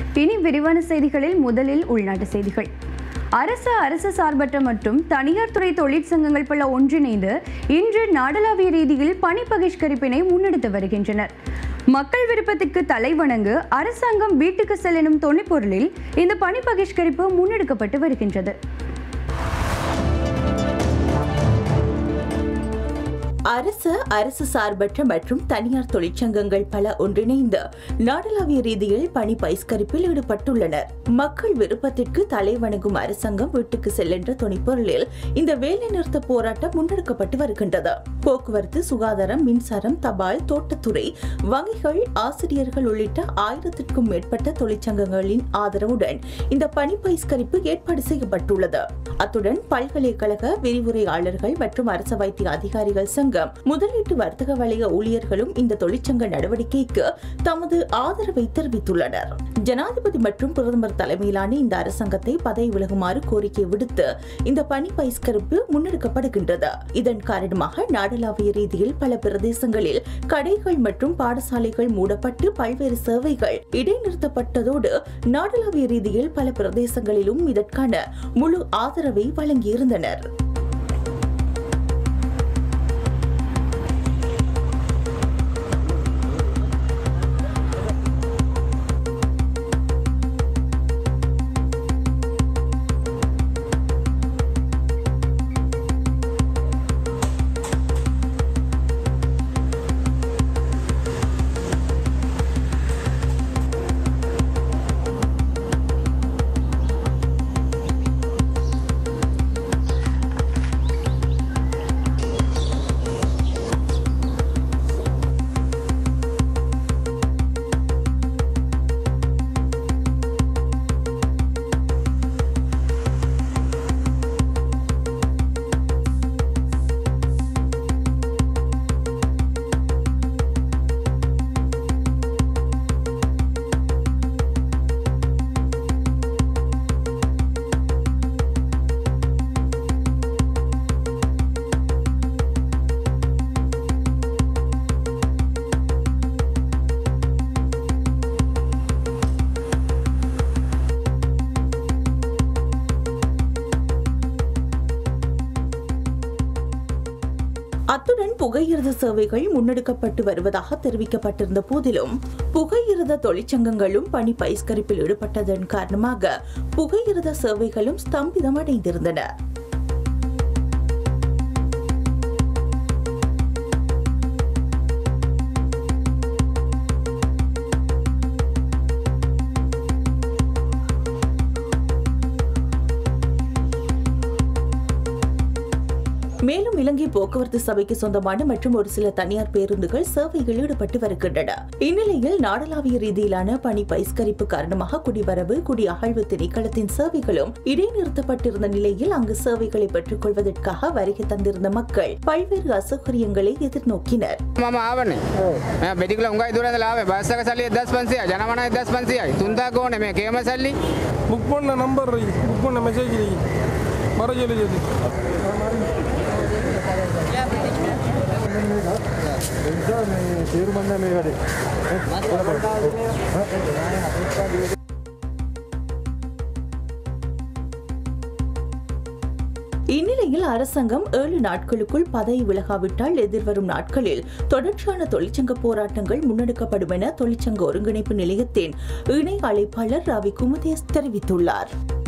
இனி விரிவான செய்திகளில் முதலில் உள்நாட்டு செய்திகள் அரசு அரசு சார்பற்ற மற்றும் தனியார் துறை தொழிற்சங்கங்கள் பல ஒன்றிணைந்து இன்று நாடளாவிய ரீதியில் பணி பகிஷ்கரிப்பினை முன்னெடுத்து வருகின்றனர் மக்கள் விருப்பத்திற்கு தலைவணங்கு அரசாங்கம் வீட்டுக்கு செல்லும் தொனிப்பொருளில் இந்த பணி பகிஷ்கரிப்பு முன்னெடுக்கப்பட்டு வருகின்றது அரசு அரசு சார்பற்ற மற்றும் தனியார் தொழிற்சங்கங்கள் பல ஒன்றிணைந்து நாடளாவிய ரீதியில் பணி பகிஷ்கரிப்பில் ஈடுபட்டுள்ளனர் மக்கள் விருப்பத்திற்கு தலைவணங்கும் அரசாங்கம் வீட்டுக்கு செல்லென்ற துணைப்பொருளில் இந்த வேலைநிறுத்த போராட்டம் முன்னெடுக்கப்பட்டு வருகின்றது போக்குவரத்து சுகாதாரம் மின்சாரம் தபால் தோட்டத்துறை வங்கிகள் ஆசிரியர்கள் உள்ளிட்ட ஆயிரத்திற்கும் மேற்பட்ட தொழிற்சங்கங்களின் ஆதரவுடன் இந்த பணி பகிஷ்கரிப்பு ஏற்பாடு செய்யப்பட்டுள்ளது அத்துடன் பல்கலைக்கழக விரிவுரையாளர்கள் மற்றும் அரசு வைத்திய அதிகாரிகள் சங்கம் முதலீட்டு வர்த்தக வலய ஊழியர்களும் இந்த தொழிற்சங்க நடவடிக்கைக்கு தமது ஆதரவை தெரிவித்துள்ளனர் ஜனாதிபதி மற்றும் பிரதமர் தலைமையிலான இந்த அரசாங்கத்தை பதவி விலகுமாறு கோரிக்கை விடுத்து இந்த பணி பகிஷ்கரிப்பு முன்னெடுக்கப்படுகின்றது இதன் காரணமாக நாடளாவிய ரீதியில் பல பிரதேசங்களில் கடைகள் மற்றும் பாடசாலைகள் மூடப்பட்டு பல்வேறு சேவைகள் இடைநிறுத்தப்பட்டதோடு நாடளாவிய ரீதியில் பல பிரதேசங்களிலும் இதற்கான முழு ஆதரவை வழங்கியிருந்தனர் அத்துடன் புகையிரத சேவைகள் முன்னெடுக்கப்பட்டு வருவதாக தெரிவிக்கப்பட்டிருந்த போதிலும் புகையிரத தொழிற்சங்கங்களும் பணி பகிஷ்கரிப்பில் ஈடுபட்டதன் காரணமாக புகையிரத சேவைகளும் ஸ்தம்பிதமடைந்திருந்தன மேலும் இலங்கை போக்குவரத்து சபைக்கு சொந்தமான மற்றும் ஒரு சில தனியார் பேருந்துகள் சேவையில் ஈடுபட்டு வருகின்றன இந்நிலையில் நாடளாவிய ரீதியிலான பணி பகிஷ்கரிப்பு காரணமாக குடிவரவு குடியகழ்வு திணைக்களத்தின் சேவைகளும் இடைநிறுத்தப்பட்டிருந்த நிலையில் அங்கு சேவைகளை பெற்றுக் கொள்வதற்காக வருகை தந்திருந்த மக்கள் பல்வேறு අසௌகரியங்களை எதிர்நோக்கினர் මම ආවනේ මම බෙඩිකල උඟයි දුරද ලාවේ බස් එක සල්ලි 1500 ජනමන 1500යි 3000 ඕනේ මේ කේම සල්ලි புக் பண்ண நம்பர் புக் பண்ண மெசேஜ் வர சொல்லியது இந்நிலையில் அரசாங்கம் ஏழு நாட்களுக்குள் பதவி விலகாவிட்டால் எதிர்வரும் நாட்களில் தொடர்ச்சியான தொழிற்சங்க போராட்டங்கள் முன்னெடுக்கப்படும் என தொழிற்சங்க ஒருங்கிணைப்பு நிலையத்தின் இணை அழைப்பாளர் ரவி குமுதேஸ் தெரிவித்துள்ளார்